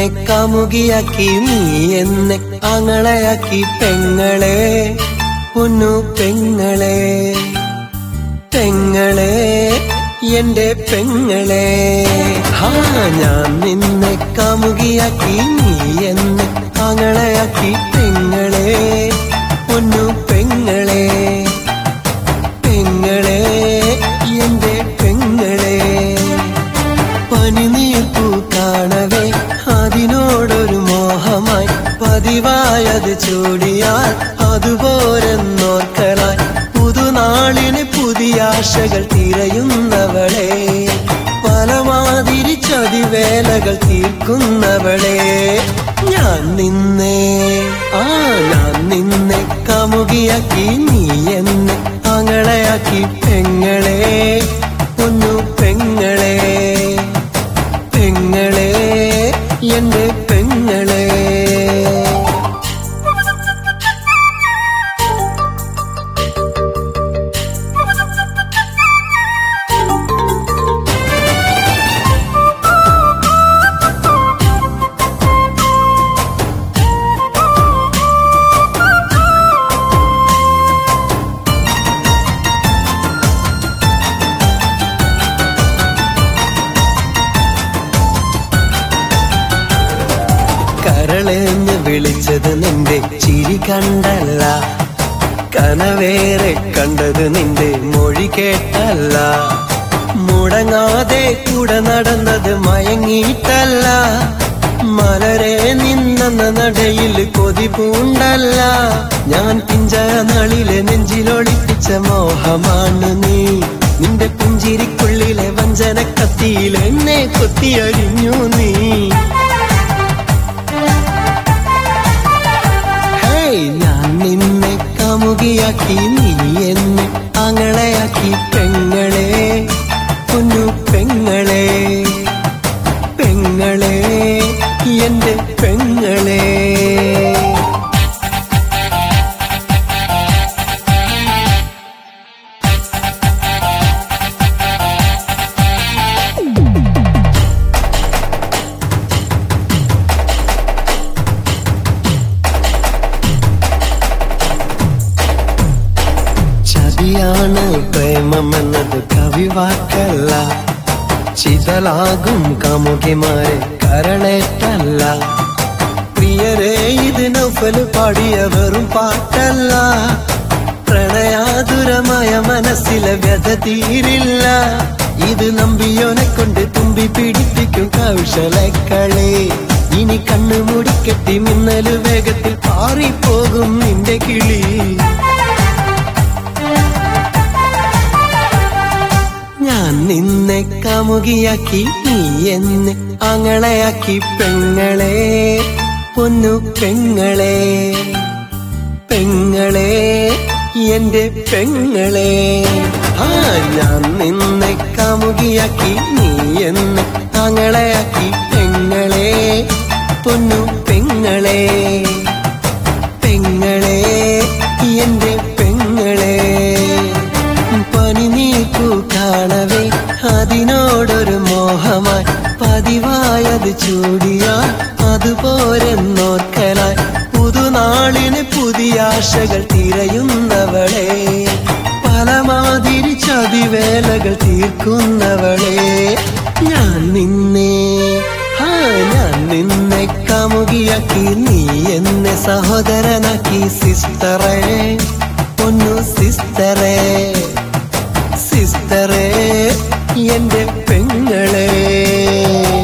നിന്നെ കാമുകിയാക്കി നീ എന്നെ ആങ്ങളയാക്കി പെങ്ങളെ പൊന്നു പെങ്ങളെ പെങ്ങളെ എന്റെ പെങ്ങളെ ഹാ ഞാൻ നിന്നെ കാമുകിയാക്കി നീ എന്നെ ആങ്ങളയാക്കി പെങ്ങളെ പൊന്നു പെങ്ങളെ പെങ്ങളെ എന്റെ പെങ്ങളെ പനിനീർപ്പൂ കാണവേ അതിനോടൊരു മോഹമായി പതിവായത് ചൂടിയാൽ അതുപോരെന്നോർക്കലായി പുതുനാളിന് പുതിയ ആശകൾ തിരയുന്നവളെ പലമാതിരി ചതിവേലകൾ തീർക്കുന്നവളെ ഞാൻ നിന്നെ ആ ഞാൻ നിന്നെ കാമുകിയാക്കി നീ എന്നെ ആങ്ങളയാക്കി പെങ്ങളെ ഒന്നു പെങ്ങളെ പെങ്ങളെ എന്റെ പെങ്ങളെ കരളെന്ന് വിളിച്ചത് നിന്റെ ചിരി കണ്ടല്ല കനവേറെ കണ്ടത് നിന്റെ മൊഴി കേട്ടല്ല മുടങ്ങാതെ കൂടെ നടന്നത് മയങ്ങിയിട്ടല്ല മലരെ നിന്നെന്ന നടയിൽ കൊതി പൂണ്ടല്ല ഞാൻ പിഞ്ചനാളിലെ നെഞ്ചിലൊളിപ്പിച്ച മോഹമാണ് നീ നിന്റെ പുഞ്ചിരിക്കുള്ളിലെ വഞ്ചന കത്തിയിൽ എന്നെ കൊത്തിയഴിഞ്ഞു നീ ഹേയ് ഞാൻ നിന്നെ കാമുകിയാക്കി നീ എന്നെ ആങ്ങളയാക്കി പെങ്ങളെ കുഞ്ഞു പെങ്ങളെ പെങ്ങളെ എന്റെ പെങ്ങളെ ചതിയാണ് പ്രേമമെന്നത് കവിവാക്കല്ല ചിതലാകും കാമുകിമാരെ കരളേറ്റല്ല പ്രിയരെ ഇത് നൗഫല് പാടിയ വെറും പാട്ടല്ല പ്രണയാതുരമായ മനസ്സിലെ വ്യഥ തീരില്ല ഇത് നമ്പിയോനെ കൊണ്ട് തുമ്പി പിടിപ്പിക്കും കൗശലക്കളെ ഇനി കണ്ണു മുടിക്കെട്ടി മിന്നല് വേഗത്തിൽ പാറിപ്പോകും നിന്റെ കിളി ഞാൻ നിന്നെ കാമുകിയാക്കി നീ എന്നെ ആങ്ങളയാക്കി പെങ്ങളെ പൊന്നു പെങ്ങളെ പെങ്ങളെ എന്റെ പെങ്ങളെ ആ ഞാൻ നിന്നെ കാമുകിയാക്കി നീ എന്നെ ആങ്ങളയാക്കി പെങ്ങളെ പൊന്നു പെങ്ങളെ പെങ്ങളെ എന്റെ പെങ്ങളെ പനി നീക്കു കാണവേ അതിനോടൊരു മോഹമായി പതിവായത് ചൂടിയാൽ അതുപോരെന്നോർക്കലായി പുതുനാളിന് പുതിയ ആശകൾ തിരയുന്നവളെ പലമാതിരി ചതിവേലകൾ തീർക്കുന്നവളെ ഞാൻ നിന്നെ ആ ഞാൻ നിന്നെ കാമുകിയാക്കി നീ എന്നെ സഹോദരനാക്കി സിസ്റ്ററെ പൊന്നു സിസ്റ്ററെ സിസ്റ്ററെ എന്റെ പെങ്ങളെ